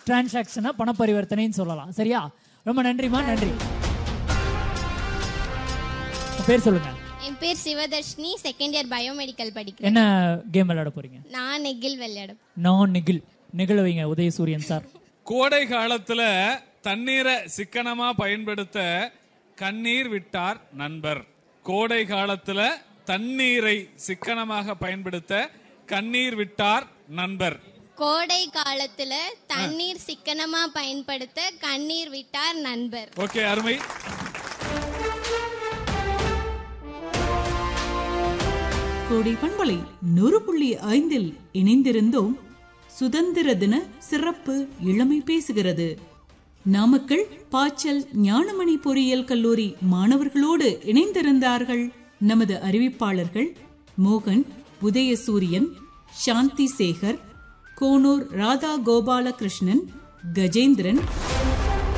டிரான்சாக்ஷனை பண பரிவர்த்தனைன்னு சொல்லலாம் சரியா ரொம்ப நன்றிமா நன்றி உங்க பேர் சொல்லுங்க என் பேர் சிவதர்ஷினி செகண்ட் இயர் பயோமெடிக்கல் படிக்கிறேன் என்ன கேம் விளையாட போறீங்க நான் நெகில் விளையாடும் நான் நெகில் நெகிழ வைங்க உதயசூரியன் சார் கோடை காலத்துல தண்ணீரை சிக்கனமா பயன்படுத்த கண்ணீர் விட்டார் நண்பர் கோடை காலத்துல தண்ணீரை சிக்கனமாக பயன்படுத்த கண்ணீர் விட்டார் நண்பர் கோடை காலத்துல தண்ணீர் சிக்கனமா பயன்படுத்த கண்ணீர் விட்டார் நண்பர் ஓகே அருமை கோடை பண்பலை நூறு புள்ளி ஐந்தில் இணைந்திருந்தோம் சுதந்திர தின சிறப்பு இளமை பேசுகிறது நாமக்கல் பாச்சல் ஞானமணி பொறியியல் கல்லூரி மாணவர்களோடு இணைந்திருந்தார்கள் நமது அறிவிப்பாளர்கள் மோகன் உதயசூரியன் சாந்தி சேகர் கோனூர் ராதா கோபாலகிருஷ்ணன் கஜேந்திரன்